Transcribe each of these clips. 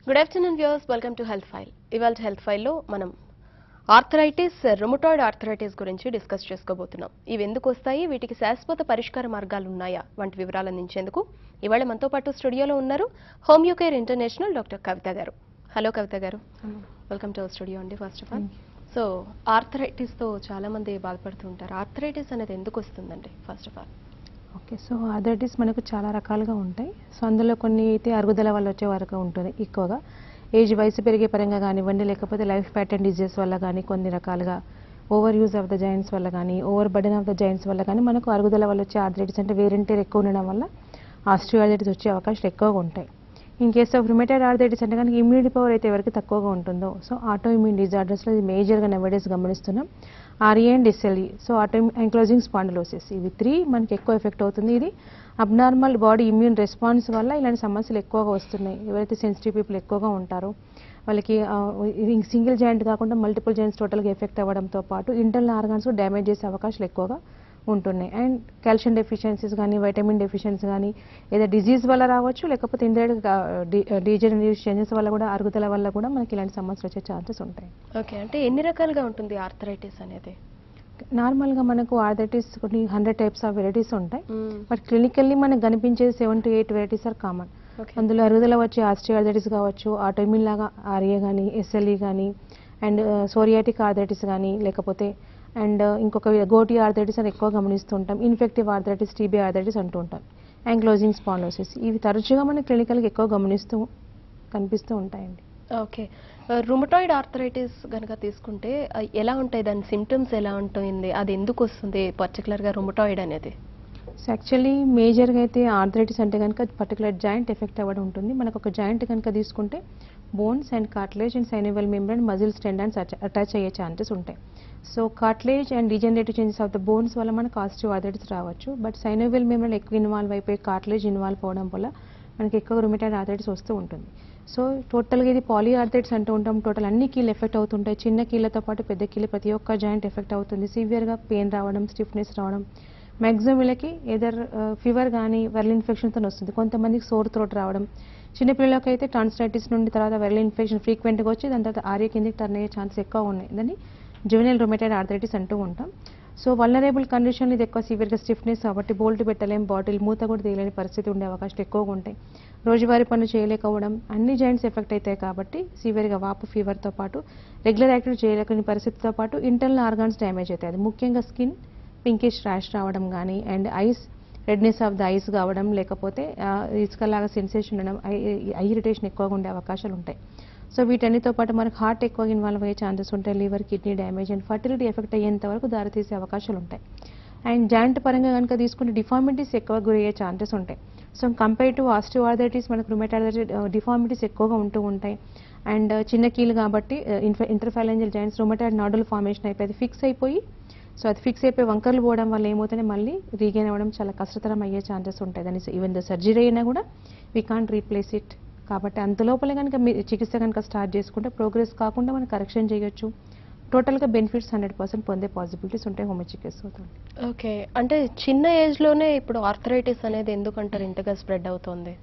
Good afternoon viewers welcome to health file ఇవాళ health ఫైల్లో మనం ఆర్థరైటిస్ రొమటాయిడ్ ఆర్థరైటిస్ గురించి డిస్కస్ చేసుకోబోతున్నాం ఇవి ఎందుకు వస్తాయి వీటికి శాశ్వత పరిష్కార మార్గాలు ఉన్నాయా వంటి వివరాలు అందించేందుకు ఇవాళ మనతో పాటు స్టూడియోలో ఉన్నారు homeo care international doctor Kavitha గారు హలో కవిత గారు వెల్కమ్ టు అవర్ స్టూడియో అండి ఫస్ట్ ఆఫ్ ఆల్ సో ఆర్థరైటిస్తో చాలా మంది బాధపడుతుంటారు ఆర్థరైటిస్ అనేది ఎందుకు వస్తుందండి first of all okay so arthritis మనకు చాలా రకాలుగా ఉంటాయి సో అందులో కొన్ని అయితే అరుగుదల వల్ల వచ్చే వరకు ఉంటుంది ఎక్కువగా ఏజ్ వయసు పెరిగే పరంగా కానివ్వండి లేకపోతే లైఫ్ ప్యాటర్న్ డిజీజ్ వల్ల కానీ కొన్ని రకాలుగా overuse of the joints వల్ల కానీ overburden of the joints వల్ల కానీ మనకు అరుగుదల వల్ల వచ్చే ఆర్థరైటిస్ అంటే వేరెంటీర్ ఎక్కువ ఉండడం వల్ల ఆస్ట్రియార్థరైటిస్ వచ్చే అవకాశాలు ఎక్కువగా ఉంటాయి in case of rheumatoid arthritis అంటే కనుక ఇమ్యూనిటీ పవర్ అయితే ఎవరికి తక్కువగా ఉంటుందో సో ఆటో ఇమ్యూన్ డిజార్డర్స్లో ఇది మేజర్గా నెవడేస్ గమనిస్తున్నాం RA and SLE so auto ankylosing spondylosis ఇవి త్రీ మనకి ఎక్కువ ఎఫెక్ట్ అవుతుంది ఇది అబ్నార్మల్ బాడీ ఇమ్యూన్ రెస్పాన్స్ వల్ల ఇలాంటి సమస్యలు ఎక్కువగా వస్తున్నాయి ఎవరైతే సెన్సిటివ్ పీపుల్ ఎక్కువగా ఉంటారో వాళ్ళకి సింగిల్ జాయింట్ కాకుండా మల్టిపుల్ జాయింట్స్ టోటల్గా ఎఫెక్ట్ అవ్వడంతో పాటు ఇంటర్నల్ ఆర్గాన్స్ డ్యామేజ్ చేసే అవకాశాలు ఎక్కువగా ఉంటున్నాయి అండ్ కాల్షియం డెఫిషియన్సీస్ కానీ వైటమిన్ డెఫిషియన్సీ కానీ ఏదో డిజీజ్ వల్ల రావచ్చు లేకపోతే ఇండైరెక్ట్ డీజనరేటివ్ చేంజెస్ వల్ల కూడా అరుగుదల వల్ల కూడా మనకి ఇలాంటి సమస్యలు వచ్చే ఛాన్సెస్ ఉంటాయి ఓకే అంటే ఎన్ని రకాలుగా ఉంటుంది ఆర్థరైటిస్ అనేది నార్మల్గా మనకు ఆర్థరైటిస్ కొన్ని హండ్రెడ్ టైప్స్ ఆఫ్ వెరైటీస్ ఉంటాయి బట్ క్లినికల్లీ మనకు కనిపించేది seven to eight varieties are common okay అందులో అరుగుదల వచ్చే ఆస్ట్రియార్థరైటిస్ కావచ్చు ఆటోమిన్ లాగా ఆర్ఏ కానీ ఎస్ఎల్ఈ కానీ అండ్ సోరియాటిక్ ఆర్థరైటిస్ కానీ లేకపోతే అండ్ ఇంకొక గోటి ఆర్థరైటిస్ అని ఎక్కువ గమనిస్తుంటాం ఇన్ఫెక్టివ్ ఆర్థరైటిస్ టీబీ ఆర్థరైటిస్ అంటూ ఉంటాం యాంక్లోజింగ్ స్పాండోసిస్ ఇవి తరచుగా మన క్లినికల్గా ఎక్కువ గమనిస్తూ కనిపిస్తూ ఉంటాయండి ఓకే రుమటాయిడ్ ఆర్థరైటిస్ కనుక తీసుకుంటే ఆ, ఎలా ఉంటాయి దాని సిమ్టమ్స్ ఎలా ఉంటుంది అది ఎందుకు వస్తుంది పర్టికులర్గా రుమటాయిడ్ అనేది సో యాక్చువల్లీ మేజర్గా అయితే ఆర్థరైటిస్ అంటే కనుక పర్టికులర్ జాయింట్ ఎఫెక్ట్ అవ్వడం ఉంటుంది మనకు ఒక జాయింట్ కనుక తీసుకుంటే bones and cartilage and synovial membrane muscles tendons attach అయ్యే ఛాన్సెస్ ఉంటాయి so cartilage and degenerative changes of the bones వల్ల మనకు ఆస్టివ్ ఆర్థరైటిస్ రావచ్చు బట్ సైనోవెల్ మెంబ్రెన్ ఎక్కువ ఇన్వాల్వ్ అయిపోయి కార్టిలేజ్ ఇన్వాల్వ్ అవ్వడం వల్ల మనకి ఎక్కువ రుమిటైడ్ ఆర్థరైటిస్ వస్తూ ఉంటుంది సో టోటల్గా ఇది పాలీ ఆర్థరైటిస్ అంటూ ఉంటాం టోటల్ అన్ని కీళ్ళు ఎఫెక్ట్ అవుతుంటాయి చిన్న కీళ్ళతో పాటు పెద్ద కీళ్ళు ప్రతి ఒక్క జాయింట్ ఎఫెక్ట్ అవుతుంది సివియర్గా పెయిన్ రావడం స్టిఫ్నెస్ రావడం మ్యాక్సిమం వీళ్ళకి ఏదర్ ఫీవర్ కానీ వెరల్ ఇన్ఫెక్షన్తో వస్తుంది కొంతమందికి సోర్ త్రోట్ రావడం చిన్నపిల్లలకి అయితే టాన్సిటైటిస్ నుండి తర్వాత వెరల్ ఇన్ఫెక్షన్ ఫ్రీక్వెంట్గా వచ్చి దాని తర్వాత ఆర్య కిందకి టర్న్ అయ్యే ఛాన్స్ ఎక్కువ ఉన్నాయి దాన్ని జువెనల్ రొమేటైడ్ ఆర్థరైటిస్ అంటూ ఉంటాం సో వల్నరేబుల్ కండిషన్ ఇది ఎక్కువ సివియర్గా స్టిఫ్నెస్ కాబట్టి బోల్ట్ పెట్టలేం బాటిల్ మూత కూడా తీయలేని పరిస్థితి ఉండే అవకాశాలు ఎక్కువగా ఉంటాయి రోజువారీ పనులు చేయలేకపోవడం అన్ని జాయింట్స్ ఎఫెక్ట్ అవుతాయి కాబట్టి సివియర్గా వాపు ఫీవర్తో పాటు రెగ్యులర్ యాక్టివిటీ చేయలేని పరిస్థితితో పాటు ఇంటర్నల్ ఆర్గాన్స్ డ్యామేజ్ అవుతాయి అది ముఖ్యంగా స్కిన్ పింకిష్ ర్యాష్ రావడం కానీ and eyes redness of the eyes కావడం లేకపోతే ఆ, ఇసుకలాగా సెన్సేషన్ ఉండడం ఐ ఇరిటేషన్ ఎక్కువగా ఉండే అవకాశాలు ఉంటాయి సో వీటన్నిటితో పాటు మనకు హార్ట్ ఎక్కువగా ఇన్వాల్వ్ అయ్యే ఛాన్సెస్ ఉంటాయి liver kidney damage and fertility effect అయ్యేంత వరకు దారితీసే అవకాశాలు ఉంటాయి అండ్ జాయింట్ పరంగా కనుక తీసుకుంటే డిఫార్మిటీస్ ఎక్కువ గురయ్యే ఛాన్సెస్ ఉంటాయి సో కంపేర్ టు ఆస్టియోఆర్థరైటిస్ మనకు రుమేటార్థరైటిస్ డిఫార్మిటీస్ ఎక్కువగా ఉంటూ ఉంటాయి అండ్ చిన్న కీలు కాబట్టి ఇంటర్ఫాలెంజల్ జాయింట్స్ రుమేటాయిడ్ నాడుల్ ఫార్మేషన్ అయిపోయి అది ఫిక్స్ అయిపోయి సో అది ఫిక్స్ అయిపోయి వంకర్లు పోవడం వల్ల ఏమవుతుంది మళ్ళీ రీగైన్ అవ్వడం చాలా కష్టతరం అయ్యే ఛాన్సెస్ ఉంటాయి దాని ఈవెన్ ద సర్జరీ అయినా కూడా వీ కాంట్ రీప్లేస్ ఇట్ కాబట్టి అంత లోపలే కనుక మీ చికిత్స కనుక స్టార్ట్ చేసుకుంటే ప్రోగ్రెస్ కాకుండా మనం కరెక్షన్ చేయొచ్చు టోటల్గా బెనిఫిట్స్ హండ్రెడ్ పర్సెంట్ పొందే పాసిబిలిటీస్ ఉంటాయి హోమియో చికిత్స అవుతుంది ఓకే అంటే చిన్న ఏజ్లోనే ఇప్పుడు ఆర్థరైటిస్ అనేది ఎందుకంటారు ఇంతగా స్ప్రెడ్ అవుతుంది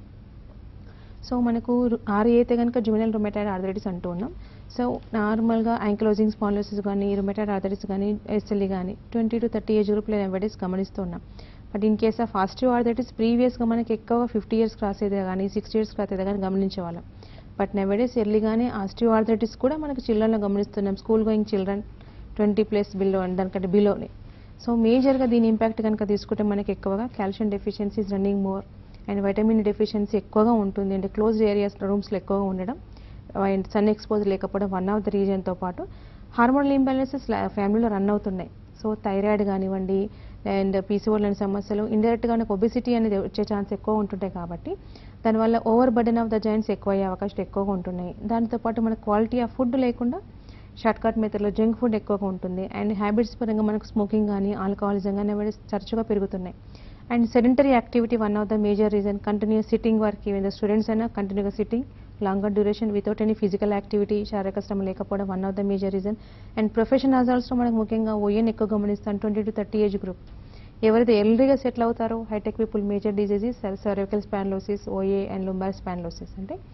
సో మనకు ఆరు అయితే కనుక జువెనల్ రొమేటైడ్ ఆర్థరైటిస్ అంటూ ఉన్నాం సో నార్మల్గా యాంక్లోజింగ్ స్పాండిలోసిస్ కానీ రొమేటైడ్ ఆర్థరైటిస్ కానీ ఎస్ఎల్ఈ కానీ ట్వంటీ టు థర్టీ ఏజ్ గ్రూప్లో ఎవరిటీస్ గమనిస్తున్నాం but in case of osteoarthritis ప్రీవియస్గా మనకి ఎక్కువ ఫిఫ్టీ ఇయర్స్ క్రాస్ అయితే కానీ సిక్స్టీ ఇయర్స్ క్రాస్ అయితే కానీ గమనించేవాళ్ళం బట్ నెవడేస్ ఎర్లీగానే ఆస్టియో ఆర్థరైటిస్ కూడా మనకి చిల్డ్రన్లో గమనిస్తున్నాం school going children twenty plus below and దానికంటే బిలోనే సో మేజర్గా దీని ఇంపాక్ట్ కనుక తీసుకుంటే మనకి ఎక్కువగా calcium deficiencies running more and vitamin deficiency ఎక్కువగా ఉంటుంది అంటే క్లోజ్డ్ ఏరియాస్ రూమ్స్లో ఎక్కువగా ఉండడం అండ్ సన్ ఎక్స్పోజ్ లేకపోవడం వన్ ఆఫ్ ద రీజన్తో పాటు హార్మోనల్ ఇంబ్యాలెన్సెస్ ఫ్యామిలీలో రన్ అవుతున్నాయి సో థైరాయిడ్ కానివ్వండి అండ్ పీసీఓల్ లాంటి సమస్యలు ఇండైరెక్ట్గా మనకు ఒబిసిటీ అనేది వచ్చే ఛాన్స్ ఎక్కువ ఉంటుంటాయి కాబట్టి దానివల్ల overburden of the joints ఎక్కువ అయ్యే అవకాశాలు ఎక్కువగా ఉంటున్నాయి దాంతో పాటు మన క్వాలిటీ ఆఫ్ ఫుడ్ లేకుండా షార్ట్ కట్ మెథడ్లో జంక్ ఫుడ్ ఎక్కువగా ఉంటుంది అండ్ హ్యాబిట్స్ పరంగా మనకు స్మోకింగ్ కానీ ఆల్కహాలిజం కానీ అవి తరచుగా పెరుగుతున్నాయి and sedentary activity one of the major reason continuous sitting work even the students అయినా కంటిన్యూగా sitting longer duration without any physical activity శారీరక శ్రమ లేకపోవడం one of the major reason and profession also మనకు ముఖ్యంగా ఓఎన్ ఎక్కువ గమనిస్తాం twenty to thirty age group ఎవరైతే ఎల్డీగా సెటిల్ అవుతారో hi-tech people major diseases cervical spondylosis OA and lumbar spondylosis అంటే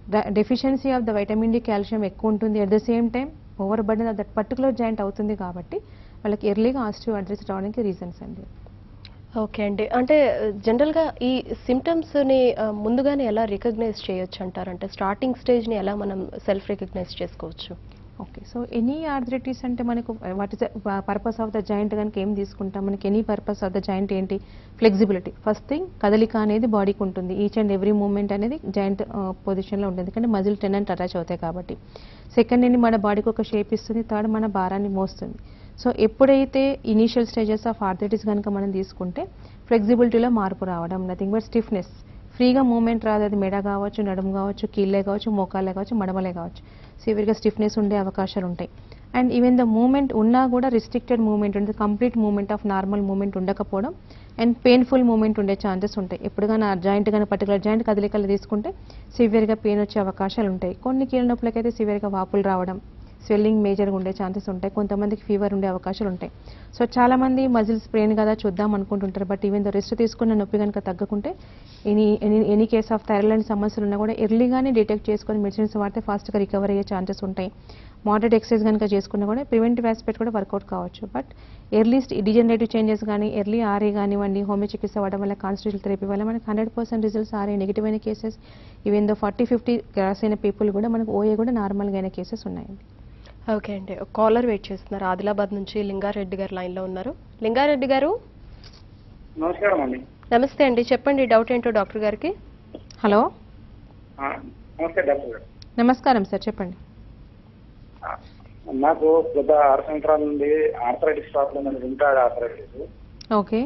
deficiency of the vitamin D calcium ఎక్కువ ఉంటుంది at the same time overburden of that particular joint అవుతుంది కాబట్టి వాళ్ళకి ఎర్లీగా ఆస్టియో అడ్రస్ రావడానికి రీజన్స్ అండి ఓకే అండి అంటే జనరల్గా ఈ సిమ్టమ్స్ని ముందుగానే ఎలా రికగ్నైజ్ చేయొచ్చు అంటారు అంటే స్టార్టింగ్ స్టేజ్ని ఎలా మనం సెల్ఫ్ రికగ్నైజ్ చేసుకోవచ్చు ఓకే సో ఎనీ ఆర్థరైటిస్ అంటే మనకు what is purpose of the joint కనుక ఏం తీసుకుంటాం మనకి any purpose of the joint ఏంటి ఫ్లెక్సిబిలిటీ ఫస్ట్ థింగ్ కదలిక అనేది బాడీకి ఉంటుంది ఈచ్ అండ్ ఎవ్రీ మూమెంట్ అనేది జాయింట్ పొజిషన్లో ఉంటుంది ఎందుకంటే మజిల్ టెన్ అండ్ అటాచ్ అవుతాయి కాబట్టి సెకండ్ ఏంటి మన బాడీకి ఒక షేప్ ఇస్తుంది థర్డ్ మన భారాన్ని మోస్తుంది సో ఎప్పుడైతే ఇనీషియల్ స్టేజెస్ ఆఫ్ ఆర్థరైటిస్ కనుక మనం తీసుకుంటే ఫ్లెక్సిబిలిటీలో మార్పు రావడం నథింగ్ బట్ స్టిఫ్నెస్ ఫ్రీగా మూమెంట్ రాదు అది మెడ కావచ్చు నడుము కావచ్చు కీళ్ళే కావచ్చు మోకాళ్ళే కావచ్చు మడమలే కావచ్చు సివియర్గా స్టిఫ్నెస్ ఉండే అవకాశాలు ఉంటాయి అండ్ ఈవెన్ ద మూమెంట్ ఉన్నా కూడా రిస్ట్రిక్టెడ్ మూమెంట్ ఉంటుంది complete moment of normal moment ఉండకపోవడం అండ్ పెయిన్ఫుల్ మూమెంట్ ఉండే ఛాన్సెస్ ఉంటాయి ఎప్పుడు కానీ ఆ జాయింట్ కానీ పర్టికులర్ జాయింట్ కదలికలు తీసుకుంటే సివియర్గా పెయిన్ వచ్చే అవకాశాలు ఉంటాయి కొన్ని కీళ్ళ నొప్పులకైతే సివియర్గా వాపులు రావడం స్వెల్లింగ్ మేజర్గా ఉండే ఛాన్సెస్ ఉంటాయి కొంతమందికి ఫీవర్ ఉండే అవకాశాలు ఉంటాయి సో చాలా మంది మజిల్స్ పెయిన్ కదా చూద్దాం అనుకుంటుంటారు బట్ ఈవెన్ ద రెస్ట్ తీసుకున్న నొప్పి కనుక తగ్గకుంటే any any any case of thyroid సమస్యలు ఉన్నా కూడా ఎర్లీగానే డిటెక్ట్ చేసుకొని మెడిసిన్స్ వాడితే ఫాస్ట్గా రికవర్ అయ్యే ఛాన్సెస్ ఉంటాయి మోడరేట్ ఎక్సర్సైజ్ కనుక చేసుకున్నా కూడా ప్రివెంటివ్ ఆస్పెక్ట్ కూడా వర్కౌట్ కావచ్చు బట్ ఎర్లీ డిజనరేటివ్ చేంజెస్ కానీ ఎర్లీ ఆర్ఏ కానివ్వండి హోమియో చికిత్స వాడడం వల్ల కాన్స్టిట్యూషన్ థెరపీ వల్ల మనకి hundred percent results RA negative అయిన cases even though forty fifty cross అయిన పీపుల్ కూడా మనకు ఓఏ కూడా నార్మల్గా అయిన కేసెస్ ఉన్నాయండి ఓకే అండి ఒక కాలర్ వెయిట్ చేస్తున్నారు ఆదిలాబాద్ నుంచి లింగారెడ్డి గారు లైన్లో ఉన్నారు లింగారెడ్డి గారు నమస్కారం అండి నమస్తే అండి చెప్పండి డౌట్ ఏంటో డాక్టర్ గారికి హలో ఆ, నమస్తే డాక్టర్ గారు నమస్కారం సార్ చెప్పండి ఆ, నాకు గత ఆరు సంవత్సరాల నుండి ఆర్థరైటిస్ ప్రాబ్లం అనేది ఉంటాడు ఆర్థరైటిస్ ఓకే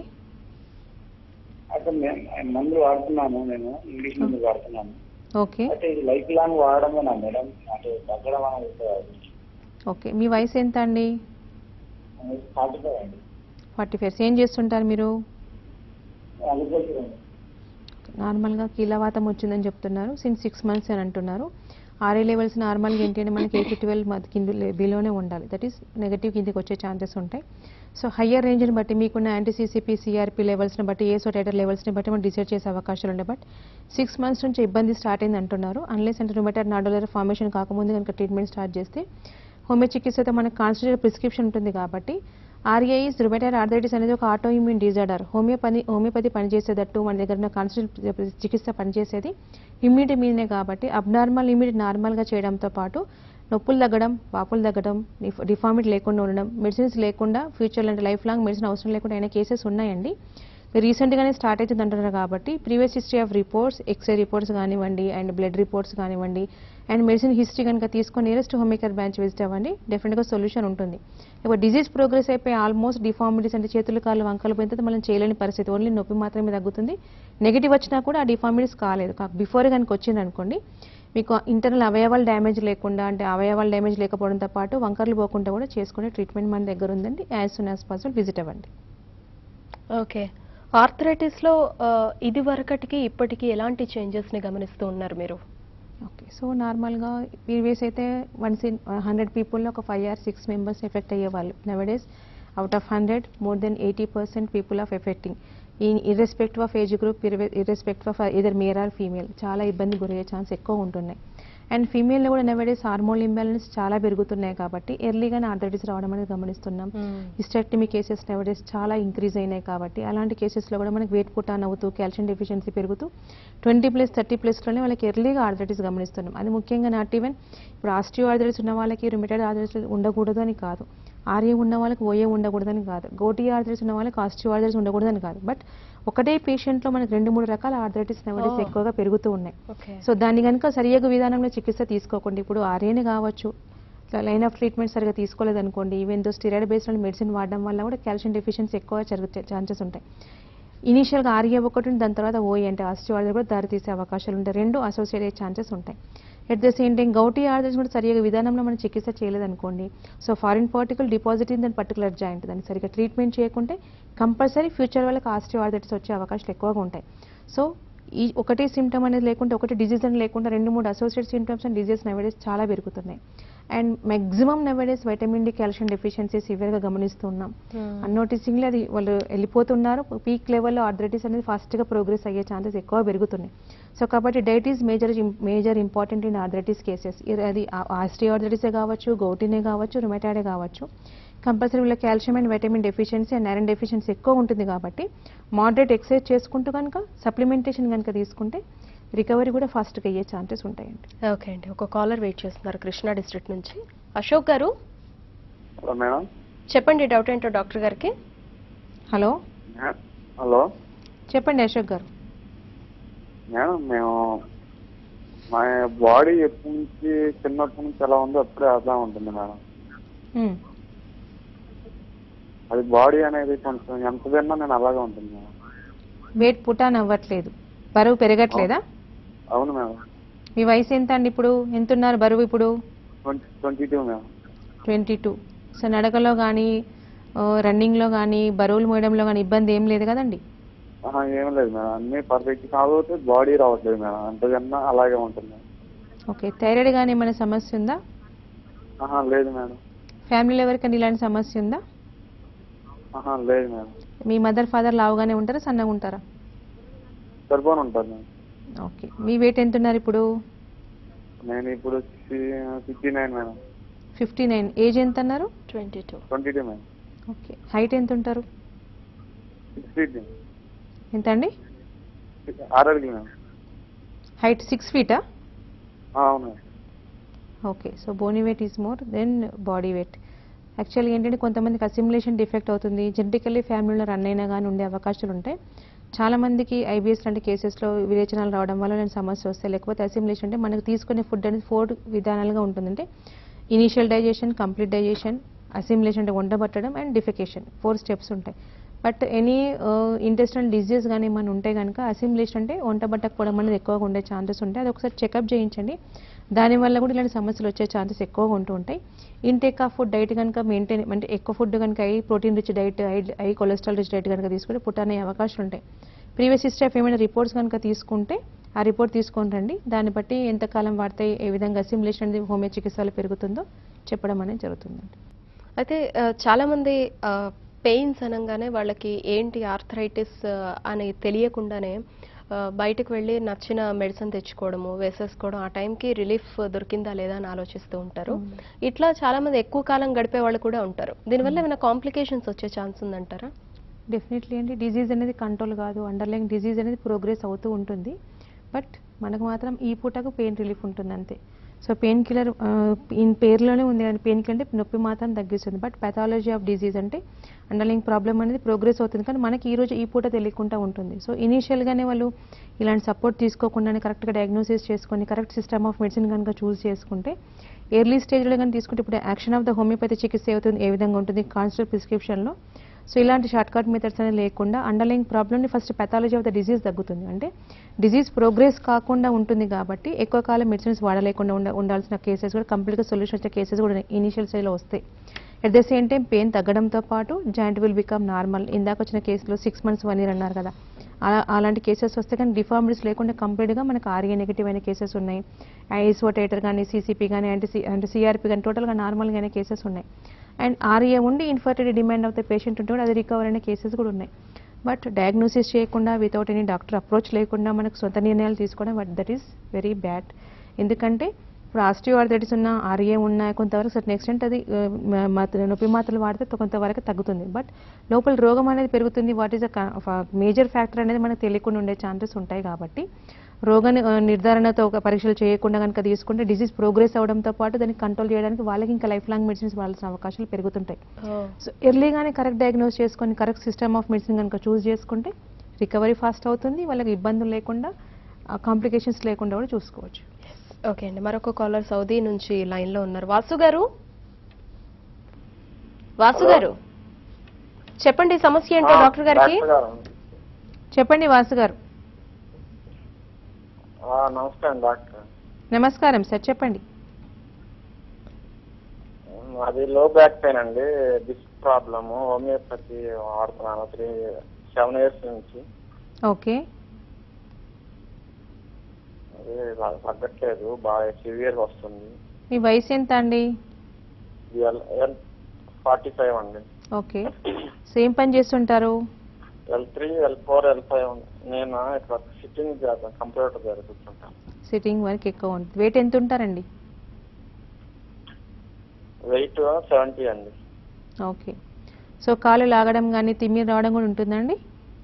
అసలు నేను మందులు వాడుతున్నాను నేను ఇంగ్లీష్ మందులు వాడుతున్నాను ఓకే అయితే ఇది లైఫ్ లాంగ్ వాడడమేనా మేడం అంటే తగ్గడం అనేది ఓకే మీ వయసు ఎంత అండి ఫార్టీ ఫైవ్ అండి ఫార్టీ ఫైర్స్ ఏం చేస్తుంటారు మీరు అగ్రికల్చర్ అండి నార్మల్గా కీలవాతం వచ్చిందని చెప్తున్నారు సిన్స్ సిక్స్ మంత్స్ అని అంటున్నారు ఆర్ఏ లెవెల్స్ నార్మల్గా ఏంటి అంటే మనకి ఎయిట్ ట్వెల్వ్ మధ్య కింద బిలోనే ఉండాలి దట్ ఈస్ నెగటివ్ కిందకి వచ్చే ఛాన్సెస్ ఉంటాయి సో హయ్యర్ రేంజ్ని బట్టి మీకున్న యాంటీసీసీపీ సిఆర్పీ లెవెల్స్ని బట్టి ఏసో టైటర్ లెవెల్స్ని బట్టి మనం డిసైడ్ చేసే అవకాశాలు ఉంటాయి బట్ సిక్స్ మంత్స్ నుంచి ఇబ్బంది స్టార్ట్ అయింది అంటున్నారు అన్లెస్ అంటే రుమేటర్ నాడోలర్ ఫార్మేషన్ కాకముందు కనుక ట్రీట్మెంట్ స్టార్ట్ చేస్తే హోమియో చికిత్సతో మనకు కాన్స్టిట్యూట్ ప్రిస్క్రిప్షన్ ఉంటుంది కాబట్టి ఆర్ఏఈస్ రుమేటైడ్ ఆర్థరైటిస్ అనేది ఒక autoimmune disorder homeopathy homeopathy పనిచేసేటట్టు మన దగ్గర ఉన్న కాన్స్టిట్యూట్ చికిత్స పనిచేసేది ఇమ్యూనిటీ మీదనే కాబట్టి అబ్నార్మల్ ఇమ్యూనిటీ నార్మల్గా చేయడంతో పాటు నొప్పులు తగ్గడం వాపులు తగ్గడం డిఫార్మిటీ లేకుండా ఉండడం మెడిసిన్స్ లేకుండా ఫ్యూచర్లో అంటే లైఫ్ లాంగ్ మెడిసిన్ అవసరం లేకుండా అయిన కేసెస్ ఉన్నాయండి రీసెంట్గానే స్టార్ట్ అవుతుంది అంటున్నారు కాబట్టి previous history of reports X ray reports కానివ్వండి అండ్ బ్లడ్ రిపోర్ట్స్ కానివ్వండి అండ్ మెడిసిన్ హిస్టరీ కనుక తీసుకొని నియరెస్ట్ హోమికేర్ బ్రాంచ్ విజిట్ అవ్వండి డెఫినెట్గా సొల్యూషన్ ఉంటుంది ఇప్పుడు డిజీజ్ ప్రోగ్రెస్ అయిపోయి ఆల్మోస్ట్ డిఫార్మిటీస్ అంటే చేతులు కాళ్ళు వంకలు పోయిన తర్వాత మనం చేయలేని పరిస్థితి ఓన్లీ నొప్పి మాత్రమే తగ్గుతుంది నెగిటివ్ వచ్చినా కూడా ఆ డిఫార్మిటీస్ కాలేదు బిఫోర్ కనుక వచ్చింది అనుకోండి మీకు ఇంటర్నల్ అవయవాల డ్యామేజ్ లేకుండా అంటే అవయవాల డ్యామేజ్ లేకపోవడంతో పాటు వంకర్లు పోకుండా కూడా చేసుకునే ట్రీట్మెంట్ మన దగ్గర ఉందండి as soon as possible visit అవ్వండి ఓకే ఆర్థరైటిస్లో ఇది వరకటికి ఇప్పటికి ఎలాంటి చేంజెస్ని గమనిస్తూ ఉన్నారు మీరు ఓకే సో నార్మల్గా ప్రీవియస్ అయితే వన్స్ ఇన్ హండ్రెడ్ పీపుల్లో ఒక five or six members effect అయ్యేవాళ్ళు nowadays out of hundred more than eighty percent people of affecting ఈ irrespective of age group irrespective of either male or female చాలా ఇబ్బంది గురయ్యే chance ఎక్కువ ఉంటున్నాయి అండ్ ఫీమేల్లో కూడా నవడేస్ హార్మోన్ ఇంబ్యాలెన్స్ చాలా పెరుగుతున్నాయి కాబట్టి ఎర్లీగానే ఆర్థరైటిస్ రావడం అనేది గమనిస్తున్నాం హిస్టెక్టమీ కేసెస్ నవడేస్ చాలా ఇంక్రీజ్ అయినాయి కాబట్టి అలాంటి కేసెస్లో కూడా మనకి వెయిట్ పుట్ ఆన్ అవుతూ కాల్షియం డెఫిషియన్సీ పెరుగుతూ ట్వంటీ ప్లస్ థర్టీ ప్లస్లోనే వాళ్ళకి ఎర్లీగా ఆర్థరైటిస్ గమనిస్తున్నాం అది ముఖ్యంగా నాట్ ఈవెన్ ఇప్పుడు ఆస్టియో ఆర్థరైటిస్ ఉన్న వాళ్ళకి రుమిటెడ్ ఆర్థరైటిస్ ఉండకూడదు అని కాదు ఆర్ఏ ఉన్న వాళ్ళకి ఓఏ ఉండకూడదని కాదు గోటీ ఆర్థరైటిస్ ఉన్న వాళ్ళకి ఆస్టియో ఆర్థరైటిస్ ఉండకూడదని కాదు బట్ ఒకటే పేషెంట్లో మనకి రెండు మూడు రకాల ఆర్థరైటిస్ నవడేస్ Oh. ఎక్కువగా పెరుగుతూ ఉన్నాయి ఓకే సో దాన్ని కనుక సరియగు విధానంలో చికిత్స తీసుకోకుండా ఇప్పుడు ఆర్ఏని కావచ్చు లైన్ ఆఫ్ ట్రీట్మెంట్ సరిగా తీసుకోలేదనుకోండి even though steroid based medicine వాడడం వల్ల కూడా కాల్షియం డెఫిషియన్సీ ఎక్కువ జరిగే ఛాన్సెస్ ఉంటాయి ఇనీషియల్గా ఆర్ఏ ఒకటి ఉంది, దాని తర్వాత ఓఏ అంటే ఆస్టియోఆర్థర్ కూడా దారి తీసే అవకాశాలు ఉంటాయి రెండు అసోసియేట్ అయ్యే ఛాన్సెస్ ఉంటాయి at the same time gouty arthritis కూడా సరిగా విధానంలో మనం చికిత్స చేయలేదనుకోండి so foreign particle deposit in that particular joint దాన్ని సరిగా ట్రీట్మెంట్ చేయకుంటే కంపల్సరీ ఫ్యూచర్ వాళ్ళకి ఆస్టియో ఆర్థరైటిస్ వచ్చే అవకాశాలు ఎక్కువగా ఉంటాయి సో ఈ ఒకటే సిమ్టమ్ అనేది లేకుండా ఒకటి డిజీజ్ అని లేకుండా రెండు మూడు associate symptoms and disease nowadays చాలా పెరుగుతున్నాయి and maximum nowadays vitamin D calcium deficiency సివియర్గా గమనిస్తున్నాం అన్నోటిసింగ్లీ అది వాళ్ళు వెళ్ళిపోతున్నారు పీక్ లెవెల్లో ఆర్థరైటిస్ అనేది ఫాస్ట్గా ప్రోగ్రెస్ అయ్యే ఛాన్సెస్ ఎక్కువ పెరుగుతున్నాయి సో కాబట్టి diet is major major important in arthritis cases అది ఆస్ట్రీ ఆర్థరైటిసే కావచ్చు గౌటినే కావచ్చు రుమెటాడే కావచ్చు కంపల్సరీ వీళ్ళ calcium and vitamin deficiency and iron deficiency ఎక్కువ ఉంటుంది కాబట్టి మోడరేట్ ఎక్సర్సైజ్ చేసుకుంటూ కనుక సప్లిమెంటేషన్ కనుక తీసుకుంటే రికవరీ కూడా ఫాస్ట్గా అయ్యే ఛాన్సెస్ ఉంటాయండి ఓకే అండి ఒక కాలర్ వెయిట్ చేస్తున్నారు కృష్ణా డిస్ట్రిక్ట్ నుంచి అశోక్ గారు హలో మేడం చెప్పండి డౌట్ ఏంటో డాక్టర్ గారికి హలో హలో చెప్పండి అశోక్ గారు మేడం మేము మా బాడీ ఎప్పటి నుంచి చిన్నప్పటి నుంచి ఎలా ఉందో అప్పుడే అలా ఉంటుంది మేడం మ్మ్. అది బాడీ అనేది కొంచెం ఎంత తిన్నా నేను అలాగే ఉంటుంది మేడం వెయిట్ పుటాన్ అవ్వట్లేదు బరువు పెరగట్లేదా అవును మేడం మీ వయసు ఎంత అండి ఇప్పుడు ఎంత ఉన్నారు బరువు ఇప్పుడు twenty twenty two madam twenty two so నడకలో కానీ రన్నింగ్లో కానీ బరువులు మోయడంలో కానీ ఇబ్బంది ఏం లేదు కదండి ఆహా, ఏం లేదు మేడం అన్ని పర్ఫెక్ట్ కాకపోతే బాడీ రావట్లేదు మేడం ఎంత తిన్నా అలాగే ఉంటుంది మేడం ఓకే థైరాయిడ్ కానీ ఏమైనా సమస్య ఉందా ఆహా లేదు మేడం ఫ్యామిలీలో ఎవరికైనా ఇలాంటి సమస్య ఉందా ఆహా లేదు మేడం మీ మదర్ ఫాదర్ లావుగానే ఉంటారా సన్నగా ఉంటారా సరిపోని ఉంటాను మేడం ఓకే మీ వెయిట్ ఎంత ఉన్నారు ఇప్పుడు నేను ఇప్పుడు sixty nine madam fifty nine age ఎంత అన్నారు twenty two twenty two madam okay height ఎంత ఉంటారు సిక్స్ ఫీట్ ఎంత అండి ఆరు అడుగులు మేడం హైట్ సిక్స్ ఫీటా ఆ, అవును madam okay so bony weight is more than body weight యాక్చువల్గా ఏంటంటే కొంతమందికి అసిమ్యులేషన్ డిఫెక్ట్ అవుతుంది జెనటికల్లీ ఫ్యామిలీలో రన్ అయినా కానీ ఉండే అవకాశాలు ఉంటాయి చాలా మందికి ఐబీఎస్ లాంటి కేసెస్లో విరేచనాలు రావడం వల్ల నేను సమస్య వస్తాయి లేకపోతే అసిమ్యులేషన్ అంటే మనకు తీసుకునే ఫుడ్ అనేది ఫోర్ విధానాలుగా ఉంటుందంటే initial digestion complete digestion assimilation అంటే వండబట్టడం అండ్ డిఫికేషన్ ఫోర్ స్టెప్స్ ఉంటాయి బట్ ఎనీ ఇంటెస్టల్ డిజీజ్ కానీ ఏమైనా ఉంటే కనుక అసిమ్యులేషన్ అంటే వంట పట్టకపోవడం అనేది ఎక్కువగా ఉండే ఛాన్సెస్ ఉంటాయి అది ఒకసారి చెకప్ చేయించండి దానివల్ల కూడా ఇలాంటి సమస్యలు వచ్చే ఛాన్సెస్ ఎక్కువగా ఉంటూ ఉంటాయి ఇంటేక్ ఆఫ్ ఫుడ్ డైట్ కనుక మెయింటైన్ అంటే ఎక్కువ ఫుడ్ కనుక I protein rich diet I I cholesterol rich diet కనుక తీసుకుంటే పుట్టనే అవకాశాలు ఉంటాయి ప్రీవియస్ హిస్టరీ ఆఫ్ ఏమైనా రిపోర్ట్స్ కనుక తీసుకుంటే ఆ రిపోర్ట్ తీసుకొని రండి దాన్ని బట్టి ఎంతకాలం వాడితే ఏ విధంగా అసిమ్యులేషన్ అనేది హోమియో చికిత్సలో పెరుగుతుందో చెప్పడం అనేది జరుగుతుందండి అయితే ఆ, చాలా మంది పెయిన్స్ అనగానే వాళ్ళకి ఏంటి ఆర్థరైటిస్ అని తెలియకుండానే ఆ, బయటకు వెళ్ళి నచ్చిన మెడిసిన్ తెచ్చుకోవడము వేసేసుకోవడం ఆ టైంకి రిలీఫ్ దొరికిందా లేదా అని ఆలోచిస్తూ ఉంటారు ఇట్లా చాలా మంది ఎక్కువ కాలం గడిపే వాళ్ళు కూడా ఉంటారు దీనివల్ల ఏమైనా కాంప్లికేషన్స్ వచ్చే ఛాన్స్ ఉందంటారా డెఫినెట్లీ అండి డిజీజ్ అనేది కంట్రోల్ కాదు అండర్లైన్ డిజీజ్ అనేది ప్రోగ్రెస్ అవుతూ ఉంటుంది బట్ మనకు మాత్రం ఈ పూటకు పెయిన్ రిలీఫ్ ఉంటుంది అంతే సో పెయిన్ కిల్లర్ ఇన్ పేరులోనే ఉంది కానీ పెయిన్ కిల్లర్ అంటే నొప్పి మాత్రం తగ్గిస్తుంది బట్ పెథాలజీ ఆఫ్ డిజీజ్ అంటే అండర్లైన్ ప్రాబ్లమ్ అనేది ప్రోగ్రెస్ అవుతుంది కానీ మనకి ఈ రోజు ఈ పూట తెలియకుండా ఉంటుంది సో ఇనీషియల్గానే వాళ్ళు ఇలాంటి సపోర్ట్ తీసుకోకుండానే కరెక్ట్గా డయాగ్నోసిస్ చేసుకొని కరెక్ట్ సిస్టమ్ ఆఫ్ మెడిసిన్ కనుక చూస్ చేసుకుంటే ఎర్లీ స్టేజ్లో కానీ తీసుకుంటే ఇప్పుడు యాక్షన్ ఆఫ్ ద హోమియోపతి చికిత్స అవుతుంది ఏ విధంగా ఉంటుంది కాన్స్టల్ ప్రిస్క్రిప్షన్లో సో ఇలాంటి షార్ట్ కట్ మెథడ్స్ అనేది లేకుండా అండర్లైన్ ప్రాబ్లమ్ని first pathology of the disease తగ్గుతుంది అంటే డిజీజ్ ప్రోగ్రెస్ కాకుండా ఉంటుంది కాబట్టి ఎక్కువ కాలం మెడిసిన్స్ వాడలేకుండా ఉండ ఉండాల్సిన కేసెస్ కూడా కంప్లీట్గా సొల్యూషన్ వచ్చే కేసెస్ కూడా ఇనీషియల్ స్టేజ్లో వస్తాయి at the same time pain తగ్గడంతో పాటు జాయింట్ విల్ బికమ్ నార్మల్ ఇందాక వచ్చిన కేసులో సిక్స్ మంత్స్ వన్ ఇయర్ అన్నారు కదా అలా అలాంటి కేసెస్ వస్తే కానీ డిఫార్మిటీస్ లేకుండా కంప్లీట్గా మనకు ఆర్ఏ నెగిటివ్ అయిన కేసెస్ ఉన్నాయి ఐసోటేటర్ కానీ సీసీపీ కానీ అంటే అంటే సిఆర్పీ కానీ టోటల్గా నార్మల్గా అయిన కేసెస్ ఉన్నాయి అండ్ ఆర్ఏ ఉండి infertility demand of the patient ఉంటే కూడా అది రికవర్ అయిన కేసెస్ కూడా ఉన్నాయి బట్ డయాగ్నోసిస్ చేయకుండా వితౌట్ ఎనీ డాక్టర్ అప్రోచ్ లేకుండా మనకు సొంత నిర్ణయాలు తీసుకోవడం but that is very bad ఎందుకంటే ఇప్పుడు ఆస్టియోఆర్థరైటిస్ ఉన్న ఆర్ఏ ఉన్న కొంతవరకు సర్టన్ ఎక్స్టెంట్ అది ఆ, మ- మాత్ర- నొప్పి మాత్రలు వాడితే త- కొంతవరకు తగ్గుతుంది బట్ లోపల రోగం అనేది పెరుగుతుంది what is a major factor అనేది మనకు తెలియకుండా ఉండే ఛాన్సెస్ ఉంటాయి కాబట్టి రోగ ని- ఆ, నిర్ధారణతో ఒక పరీక్షలు చేయకుండా కనుక తీసుకుంటే డిసీజ్ ప్రోగ్రెస్ అవడంతో పాటు దాన్ని కంట్రోల్ చేయడానికి వాళ్ళకి ఇంకా లైఫ్ లాంగ్ మెడిసిన్స్ వాడాల్సిన అవకాశాలు పెరుగుతుంటాయి సో ఎర్లీగానే కరెక్ట్ డయాగ్నోస్ చేసుకొని కరెక్ట్ సిస్టమ్ ఆఫ్ మెడిసిన్ కనుక చూస్ చేసుకుంటే రికవరీ ఫాస్ట్ అవుతుంది వాళ్ళకి ఇబ్బందులు లేకుండా కాంప్లికేషన్స్ లేకుండా కూడా చూసుకోవచ్చు ఓకే అండి మరొక కాలర్ సౌదీ నుంచి లైన్ లో ఉన్నారు వాసు గారు వాసు గారు చెప్పండి సమస్య ఏంటో డాక్టర్ గారికి డాక్టర్ గారు. చెప్పండి వాసు గారు ఆ, నమస్కారం డాక్టర్ నమస్కారం సార్ చెప్పండి అది లో బ్యాక్ పెయిన్ అండి డిస్క్ ప్రాబ్లమ్ హోమియోపతి వాడుతున్నాను త్రీ సెవెన్ ఇయర్స్ నుంచి ఓకే అదే లా- తగ్గట్లేదు బాగా సివియర్ వస్తుంది మీ వయసు ఎంత అండి ఎల్ ఎల్ ఫార్టీ ఫైవ్ అండి ఓకే సో ఏం పని చేస్తుంటారు L three L four L five నేను ఇక్కడ సిట్టింగ్ చేస్తాను కంప్యూటర్ దగ్గర కూర్చుంటాను సిట్టింగ్ వర్క్ ఎక్కువ ఉంటుంది వెయిట్ ఎంత ఉంటారండి వెయిట్ సెవెంటీ అండి ఓకే సో కాలు లాగడం కానీ తిమ్మిరి రావడం కూడా ఉంటుందండి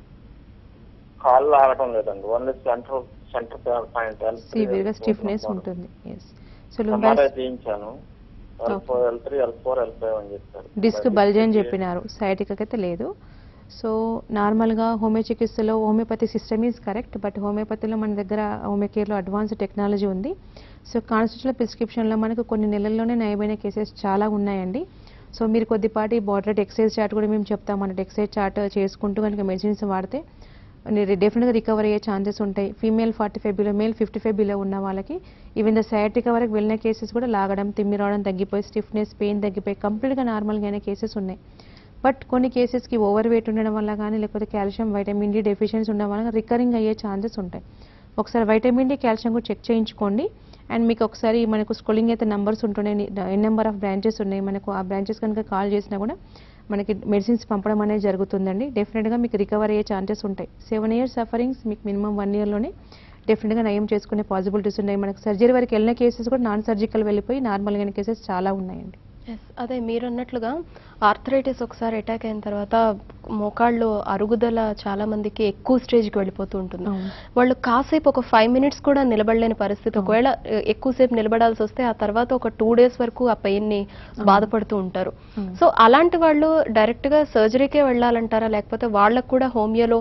కాళ్ళు ఆగటం లేదండి only center center point L సివియర్గా స్టిఫ్నెస్ ఉంటుంది ఎస్ సో ఎంఆర్ఐ లుంబార్ తీయించాను L four L three L four L five అని చెప్పారు డిస్క్ బల్జ్ అని చెప్పినారు సైటిక్ అయితే లేదు సో నార్మల్గా హోమియో చికిత్సలో homeopathy system is correct but హోమియోపతిలో మన దగ్గర హోమియో కేర్లో అడ్వాన్స్ టెక్నాలజీ ఉంది సో కాన్స్టిట్యూషనల్ ప్రిస్క్రిప్షన్లో మనకు కొన్ని నెలల్లోనే నయమైన కేసెస్ చాలా ఉన్నాయండి సో మీరు కొద్దిపాటి బార్డర్ ఎక్సైజ్ చార్ట్ కూడా మేము చెప్తాం మన ఎక్సైజ్ చార్ట్ చేసుకుంటూ కనుక మెడిసిన్స్ వాడితే డెఫినెట్గా రికవర్ అయ్యే ఛాన్సెస్ ఉంటాయి female forty five below male fifty five below ఉన్న వాళ్ళకి ఈవెన్ ద సయాటిక వరకు వెళ్ళిన కేసెస్ కూడా లాగడం తిమ్మి రావడం తగ్గిపోయి స్టిఫ్నెస్ పెయిన్ తగ్గిపోయి కంప్లీట్గా నార్మల్గా అయిన కేసెస్ ఉన్నాయి బట్ కొన్ని కేసెస్కి ఓవర్ వెయిట్ ఉండడం వల్ల కానీ లేకపోతే కాల్షియం వైటమిన్ డి డెఫిషియన్సీ ఉండడం వల్ల రికరింగ్ అయ్యే ఛాన్సెస్ ఉంటాయి ఒకసారి వైటమిన్ డి కాల్షియం కూడా చెక్ చేయించుకోండి అండ్ మీకు ఒకసారి మనకు స్కూలింగ్ అయితే నంబర్స్ ఉంటున్నాయి ఎన్ నెంబర్ ఆఫ్ బ్రాంచెస్ ఉన్నాయి మనకు ఆ బ్రాంచెస్ కనుక కాల్ చేసినా కూడా మనకి మెడిసిన్స్ పంపడం అనేది జరుగుతుందండి డెఫినెట్గా మీకు రికవర్ అయ్యే ఛాన్సెస్ ఉంటాయి సెవెన్ ఇయర్స్ సఫరింగ్స్ మీకు మినిమం వన్ ఇయర్లోనే డెఫినెట్గా నయం చేసుకునే పాసిబిలిటీస్ ఉన్నాయి మనకు సర్జరీ వరకు వెళ్ళిన కేసెస్ కూడా నాన్ సర్జికల్ వెళ్ళిపోయి నార్మల్గా అయిన కేసెస్ చాలా ఉన్నాయండి ఎస్ అదే మీరు అన్నట్లుగా ఆర్థరైటిస్ ఒకసారి అటాక్ అయిన తర్వాత మోకాళ్ళు అరుగుదల చాలా మందికి ఎక్కువ స్టేజ్కి వెళ్ళిపోతూ ఉంటుంది అవును. వాళ్ళు కాసేపు ఒక ఫైవ్ మినిట్స్ కూడా నిలబడలేని పరిస్థితి ఒకవేళ ఎ- ఎక్కువసేపు నిలబడాల్సి వస్తే ఆ తర్వాత ఒక టూ డేస్ వరకు ఆ పెయిన్ ని బాధపడుతూ ఉంటారు అవును. సో అలాంటి వాళ్ళు డైరెక్ట్ గా సర్జరీకే వెళ్ళాలంటారా లేకపోతే వాళ్ళకు కూడా హోమియోలో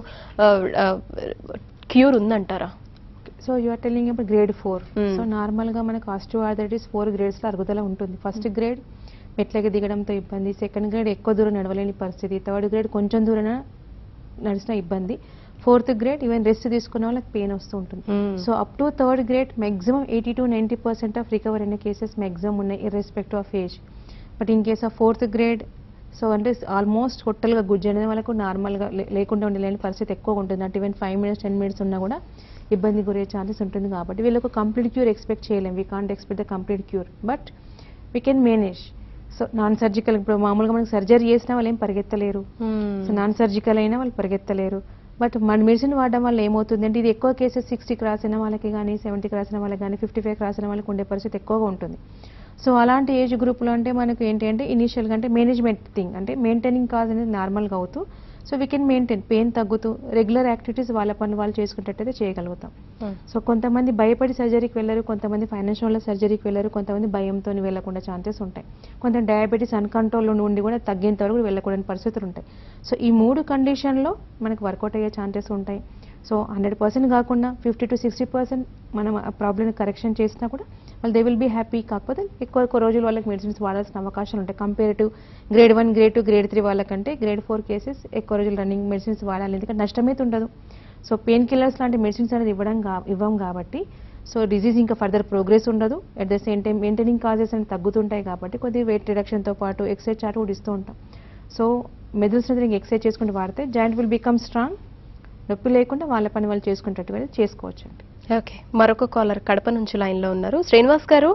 క్యూర్ ఉందంటారా సో యు ఆర్ టెల్లింగ్ ఇప్పుడు గ్రేడ్ ఫోర్ Hmm. సో నార్మల్గా మనకు ఆస్టియోఆర్థరైటిస్ ఫోర్ గ్రేడ్స్లో అరుగుదల ఉంటుంది ఫస్ట్ గ్రేడ్ మెట్లకి దిగడంతో ఇబ్బంది సెకండ్ గ్రేడ్ ఎక్కువ దూరం నడవలేని పరిస్థితి థర్డ్ గ్రేడ్ కొంచెం దూరం నడిచిన ఇబ్బంది ఫోర్త్ గ్రేడ్ ఈవెన్ రెస్ట్ తీసుకున్న వాళ్ళకి పెయిన్ వస్తూ ఉంటుంది Hmm. So up to third grade maximum eighty to ninety percent of recover అయిన కేసెస్ మ్యాక్సిమం ఉన్నాయి irrespective of age but in case of fourth grade so అంటే ఆల్మోస్ట్ టోటల్గా గుజ్జు అనేది వాళ్ళకు నార్మల్గా లేకుండా ఉండలేని పరిస్థితి ఎక్కువ ఉంటుంది అంటే even five minutes ten minutes ఉన్నా కూడా ఇబ్బంది గురయ్యే ఛాన్సెస్ ఉంటుంది కాబట్టి వీళ్ళకు కంప్లీట్ క్యూర్ ఎక్స్పెక్ట్ చేయలేం we can't expect the complete cure but we can manage so non surgical ఇప్పుడు మామూలుగా మనకి సర్జరీ చేసినా వాళ్ళు ఏం పరిగెత్తలేరు సో నాన్ సర్జికల్ అయినా వాళ్ళు పరిగెత్తలేరు బట్ మన మెడిసిన్ వాడడం వల్ల ఏమవుతుంది అంటే ఇది ఎక్కువ కేసెస్ సిక్స్టీకి రాసిన వాళ్ళకి కానీ సెవెంటీకి రాసిన వాళ్ళకి కానీ ఫిఫ్టీ ఫైవ్కి రాసిన వాళ్ళకి ఉండే పరిస్థితి ఎక్కువగా ఉంటుంది సో అలాంటి ఏజ్ గ్రూప్లో అంటే మనకు ఏంటి అంటే ఇనీషియల్గా అంటే మేనేజ్మెంట్ థింగ్ అంటే మెయింటైనింగ్ కాజ్ అనేది నార్మల్గా అవుతూ so we can maintain pain తగ్గుతూ రెగ్యులర్ యాక్టివిటీస్ వాళ్ళ పనులు వాళ్ళు చేసుకునేటట్టయితే చేయగలుగుతాం సో కొంతమంది భయపడి సర్జరీకి వెళ్ళరు కొంతమంది ఫైనాన్షియల్ సర్జరీకి వెళ్ళరు కొంతమంది భయంతో వెళ్ళకుండా ఛాన్సెస్ ఉంటాయి కొంత డయాబెటీస్ అన్కంట్రోల్ ఉండి కూడా తగ్గేంత వరకు వెళ్ళకూడని పరిస్థితులు ఉంటాయి సో ఈ మూడు కండిషన్లో మనకు వర్కౌట్ అయ్యే ఛాన్సెస్ ఉంటాయి సో హండ్రెడ్ పర్సెంట్ కాకుండా ఫిఫ్టీ టు సిక్స్టీ పర్సెంట్ మనం ఆ ప్రాబ్లమ్ని కరెక్షన్ చేసినా కూడా వాళ్ళు దే విల్ బీ హ్యాపీ కాకపోతే ఎక్కువ ఎక్కువ రోజులు వాళ్ళకి మెడిసిన్స్ వాడాల్సిన అవకాశాలు ఉంటాయి compare to grade one grade two grade three వాళ్ళకంటే గ్రేడ్ ఫోర్ కేసెస్ ఎక్కువ రోజులు రన్నింగ్ మెడిసిన్స్ వాడాలి ఎందుకంటే నష్టమైతే ఉండదు సో పెయిన్ కిల్లర్స్ లాంటి మెడిసిన్స్ అనేది ఇవ్వడం కా ఇవ్వం కాబట్టి సో డిజీజ్ ఇంకా ఫర్దర్ ప్రోగ్రెస్ ఉండదు at the same time maintaining causes అనేవి తగ్గుతుంటాయి కాబట్టి కొద్దిగా వెయిట్ రిడక్షన్తో పాటు ఎక్సైజ్ చార్ట్ కూడా ఇస్తూ ఉంటాం సో మెదిల్స్ అనేది ఎక్సైజ్ చేసుకుంటూ వాడితే జాయింట్ విల్ బికమ్ స్ట్రాంగ్ నొప్పి లేకుండా వాళ్ళ పని వాళ్ళు చేసుకునేటట్టు వెళ్ళి చేసుకోవచ్చు అండి ఓకే మరొక కాలర్ కడప నుంచి లైన్ లో ఉన్నారు శ్రీనివాస్ గారు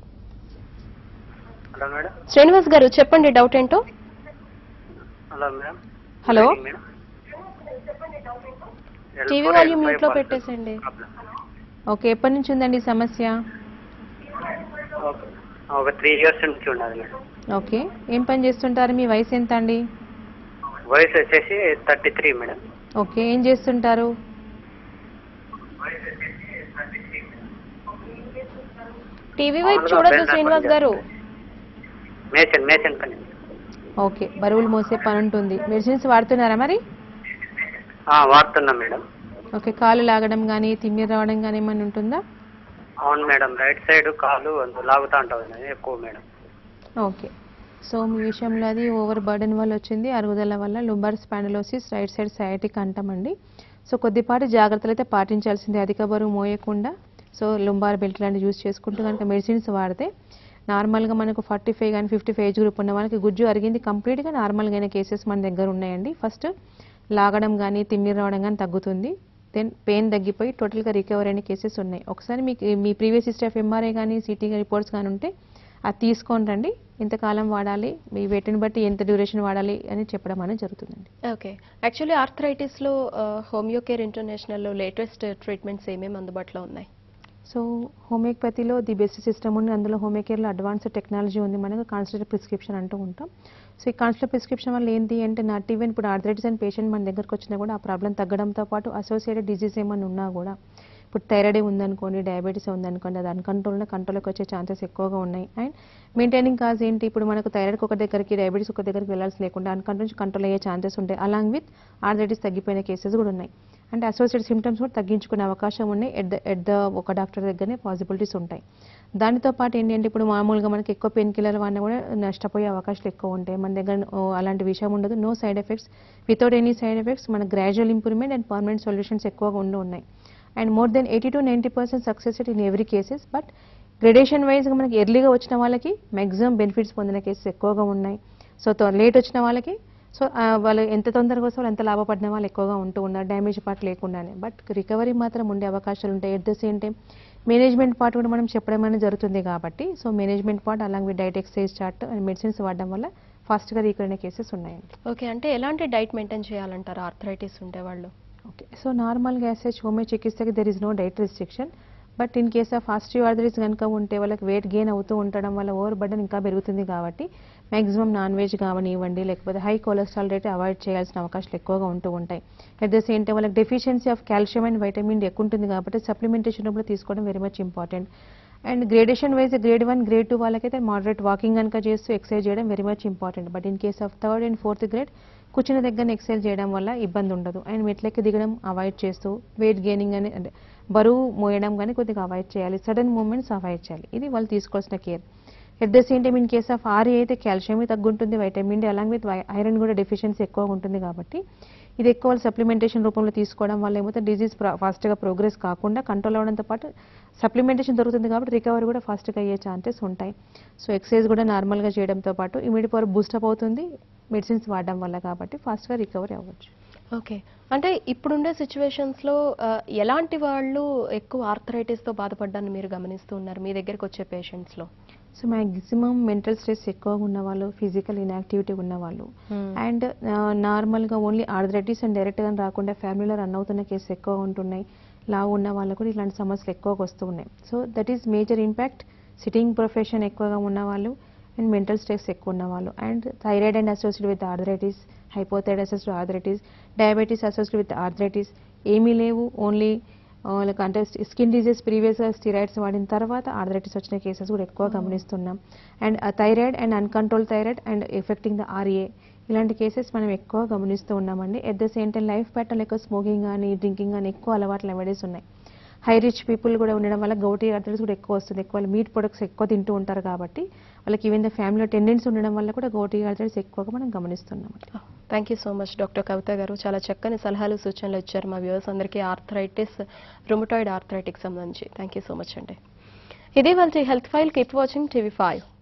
హలో మేడం శ్రీనివాస్ గారు చెప్పండి డౌట్ ఏంటో hello madam hello madam TV volume mute లో పెట్టేసండి ఓకే ఎప్పటి నుంచి ఉందండి ఈ సమస్య ఒక త్రీ ఇయర్స్ నుంచి ఉన్నది మేడం ఓకే ఏం పని చేస్తుంటారు మీ వయసు ఎంత అండి వయసు వచ్చేసి థర్టీ త్రీ మేడం ఓకే ఏం చేస్తుంటారు టీవీ వైపు మామూలుగా చూడొద్దు బెండ్ శ్రీనివాస్ పని గారు మేసన్ మేసన్ పని ఓకే బరువులు మోసే పని ఉంటుంది మెడిసిన్స్ వాడుతున్నారా మరి ఆ, వాడుతున్నాం మేడం ఓకే కాలు లాగడం కానీ తిమ్మిరి రావడం కానీ ఏమైనా ఉంటుందా అవును మేడం రైట్ సైడ్ కాలు అంత లాగుతా ఉంటుంది మేడం ఎక్కువ మేడం ఓకే సో మీ విషయంలో అది ఓవర్ బర్డెన్ వల్ల వచ్చింది అరుగుదల వల్ల lumbar spondylosis right side sciatic అంటామండి సో కొద్దిపాటి జాగ్రత్తలు అయితే పాటించాల్సిందే అధిక బరువు మోయకుండా సో లుంబార్ బెల్ట్ లాంటివి యూజ్ చేసుకుంటూ కనుక మెడిసిన్స్ వాడితే నార్మల్గా మనకు ఫార్టీ ఫైవ్ కానీ ఫిఫ్టీ ఫైవ్ ఏజ్ గ్రూప్ ఉన్న వాళ్ళకి గుజ్జు అరిగింది కంప్లీట్గా నార్మల్గా అయిన కేసెస్ మన దగ్గర ఉన్నాయండి ఫస్ట్ లాగడం కానీ తిమ్మిరి రావడం కానీ తగ్గుతుంది దెన్ పెయిన్ తగ్గిపోయి టోటల్గా రికవర్ అయిన కేసెస్ ఉన్నాయి ఒకసారి మీకు మీ ప్రీవియస్ హిస్టరీ ఆఫ్ ఎంఆర్ఐ కానీ సిటీ రిపోర్ట్స్ కానీ ఉంటే అది తీసుకొని రండి ఎంతకాలం వాడాలి మీ వెయిట్ని బట్టి ఎంత డ్యూరేషన్ వాడాలి అని చెప్పడం అనేది జరుగుతుందండి ఓకే యాక్చువల్లీ ఆర్థరైటిస్లో హోమియోకేర్ ఇంటర్నేషనల్లో లేటెస్ట్ ట్రీట్మెంట్స్ ఏమేమి అందుబాటులో ఉన్నాయి సో హోమియోపతిలో ది బెస్ట్ సిస్టమ్ ఉంది అందులో హోమియోకేర్లో అడ్వాన్స్ టెక్నాలజీ ఉంది మనకు కాన్స్టెంట్ ప్రిస్క్రిప్షన్ అంటూ ఉంటాం సో ఈ కాన్స్టెంట్ ప్రిస్క్రిప్షన్ వల్ల ఏంటి అంటే నాట్ ఈవెన్ ఇప్పుడు ఆర్థరైటిస్ అండ్ పేషెంట్ మన దగ్గరకు వచ్చినా కూడా ఆ ప్రాబ్లం తగ్గడంతో పాటు అసోసియేటెడ్ డిజీజ్ ఏమైనా ఉన్నా కూడా ఇప్పుడు థైరాయిడ్ ఉందనుకోండి డయాబెటీస్ ఉందనుకోండి అది అన్కంట్రోల్లో కంట్రోల్కి వచ్చే ఛాన్సెస్ ఎక్కువగా ఉన్నాయి అండ్ మెయింటైనింగ్ కాజ్ ఏంటి ఇప్పుడు మనకు థైరాయిడ్ ఒక దగ్గరికి డయాబెటీస్ ఒక దగ్గరికి వెళ్ళాల్సి లేకుండా అన్కంట్రోల్ నుంచి కంట్రోల్ అయ్యే ఛాన్సెస్ ఉంటాయి అలాంగ్ విత్ ఆర్థరైటిస్ తగ్గిపోయిన కేసెస్ కూడా ఉన్నాయి అంటే అసోసియేట్ సిమ్టమ్స్ కూడా తగ్గించుకునే అవకాశం ఉన్నాయి ఎట్ ద ఎట్ ద ఒక డాక్టర్ దగ్గరనే పాసిబిలిటీస్ ఉంటాయి దానితో పాటు ఏంటంటే ఇప్పుడు మామూలుగా మనకి ఎక్కువ పెయిన్ కిల్లర్ వాడినా కూడా నష్టపోయే అవకాశాలు ఎక్కువ ఉంటాయి మన దగ్గర ఓ, అలాంటి విషయం ఉండదు no side effects without any side effects మన gradual improvement and permanent solutions ఎక్కువగా ఉండి ఉన్నాయి and more than eighty to ninety percent success in every cases but gradation వైజ్గా మనకి ఎర్లీగా వచ్చిన వాళ్ళకి మ్యాక్సిమం బెనిఫిట్స్ పొందిన కేసెస్ ఎక్కువగా ఉన్నాయి సో లేట్ వచ్చిన వాళ్ళకి సో వాళ్ళు ఎంత తొందరగా వస్తే వాళ్ళు ఎంత లాభపడిన వాళ్ళు ఎక్కువగా ఉంటూ ఉన్నారు డ్యామేజ్ పార్ట్ లేకుండానే బట్ రికవరీ మాత్రం ఉండే అవకాశాలు ఉంటాయి at the same time management part కూడా మనం చెప్పడం అనేది జరుగుతుంది కాబట్టి so management part along with diet exercise chart and medicines వాడడం వల్ల ఫాస్ట్గా రికవర్ అయిన కేసెస్ ఉన్నాయండి ఓకే అంటే ఎలాంటి డైట్ మెయింటైన్ చేయాలంటారు ఆర్థరైటిస్ ఉండే వాళ్ళు ఓకే సో నార్మల్గా యాసెచ్ హోమియో చికిత్సకి there is no diet restriction but in case of arthritis కనుక ఉంటే వాళ్ళకి వెయిట్ గెయిన్ అవుతూ ఉండడం వల్ల ఓవర్ బర్డన్ ఇంకా పెరుగుతుంది కాబట్టి మాక్సిమం నాన్ వెజ్ కావనివ్వండి లేకపోతే హై కొలెస్ట్రాల్ రేట్ అవాయిడ్ చేయాల్సిన అవకాశాలు ఎక్కువగా ఉంటూ ఉంటాయి అట్ ద సేమ్ టైం వాళ్ళకి deficiency of calcium and vitamin D ఎక్కువ ఉంటుంది కాబట్టి సప్లిమెంటేషన్ రూపంలో తీసుకోవడం very much important and gradation wise grade one grade two వాళ్ళకైతే మోడరేట్ వాకింగ్ కనుక చేస్తూ ఎక్సర్సైజ్ చేయడం very much important but in case of third and fourth grade కూర్చున్న దగ్గర ఎక్సర్సైజ్ చేయడం వల్ల ఇబ్బంది ఉండదు అండ్ మెట్లెక్కి దిగడం అవాయిడ్ చేస్తూ వెయిట్ గెయినింగ్ అని అంటే బరువు మోయడం కానీ కొద్దిగా అవాయిడ్ చేయాలి సడన్ మూమెంట్స్ అవాయిడ్ చేయాలి ఇది వాళ్ళు తీసుకోవాల్సిన care at the same time in case of RA అయితే కాల్షియం తగ్గుంటుంది vitamin D along with iron కూడా డెఫిషియన్సీ ఎక్కువగా ఉంటుంది కాబట్టి ఇది ఎక్కువ సప్లిమెంటేషన్ రూపంలో తీసుకోవడం వల్ల ఏమవుతే డిజీజ్ ఫాస్ట్గా ప్రోగ్రెస్ కాకుండా కంట్రోల్ అవడంతో పాటు సప్లిమెంటేషన్ దొరుకుతుంది కాబట్టి రికవరీ కూడా ఫాస్ట్గా అయ్యే ఛాన్సెస్ ఉంటాయి సో ఎక్సర్సైజ్ కూడా నార్మల్గా చేయడంతో పాటు ఇమీడియట్ పవర్ బూస్టప్ అవుతుంది మెడిసిన్స్ వాడడం వల్ల కాబట్టి ఫాస్ట్గా రికవరీ అవ్వచ్చు ఓకే అంటే ఇప్పుడుండే సిచ్యువేషన్స్లో ఎలాంటి వాళ్ళు ఎక్కువ ఆర్థరైటిస్తో బాధపడ్డాన్ని మీరు గమనిస్తూ ఉన్నారు మీ దగ్గరకు వచ్చే పేషెంట్స్లో సో మ్యాక్సిమం మెంటల్ స్ట్రెస్ ఎక్కువగా ఉన్నవాళ్ళు ఫిజికల్ ఇన్యాక్టివిటీ ఉన్నవాళ్ళు అండ్ నార్మల్గా ఓన్లీ ఆర్థరైటిస్ అండ్ డైరెక్ట్గా రాకుండా ఫ్యామిలీలో రన్ అవుతున్న కేసెస్ ఎక్కువ ఉంటున్నాయి లావు ఉన్న వాళ్ళకు కూడా ఇలాంటి సమస్యలు ఎక్కువగా వస్తూ ఉన్నాయి so that is major impact sitting profession ఎక్కువగా ఉన్నవాళ్ళు అండ్ మెంటల్ స్ట్రెస్ ఎక్కువ ఉన్నవాళ్ళు and thyroid and associate with arthritis hypothyroidism arthritis diabetes associate with arthritis ఏమీ లేవు ఓన్లీ వాళ్ళకి అంటే స్కిన్ డిజీజ్ ప్రీవియస్గా స్టిరాయిడ్స్ వాడిన తర్వాత ఆర్థరైటిస్ వచ్చిన కేసెస్ కూడా ఎక్కువ గమనిస్తున్నాం and thyroid and uncontrolled thyroid and affecting the RA ఇలాంటి కేసెస్ మనం ఎక్కువ గమనిస్తూ ఉన్నామండి at the same time life pattern ఎక్కువ స్మోకింగ్ కానీ డ్రింకింగ్ కానీ ఎక్కువ అలవాట్లు అవైడేస్ ఉన్నాయి హై రిచ్ పీపుల్ కూడా ఉండడం వల్ల గౌటీ ఆర్థరైటిస్ కూడా ఎక్కువ వస్తుంది ఎక్కువ వాళ్ళు మీట్ ప్రొడక్ట్స్ ఎక్కువ తింటూ ఉంటారు కాబట్టి వాళ్ళకి ఈవెన్ ద ఫ్యామిలీలో టెండెన్సీ ఉండడం వల్ల కూడా గౌటీ ఆర్థరైటిస్ ఎక్కువగా మనం గమనిస్తున్నాం thank you so much doctor Kavitha గారు చాలా చక్కని సలహాలు సూచనలు ఇచ్చారు మా వ్యూవర్స్ అందరికీ ఆర్థరైటిస్ రుమటాయిడ్ ఆర్థరైటిక్ సంబంధించి థ్యాంక్ యూ సో మచ్ అండి ఇదే వాళ్ళ health file keep watching TV five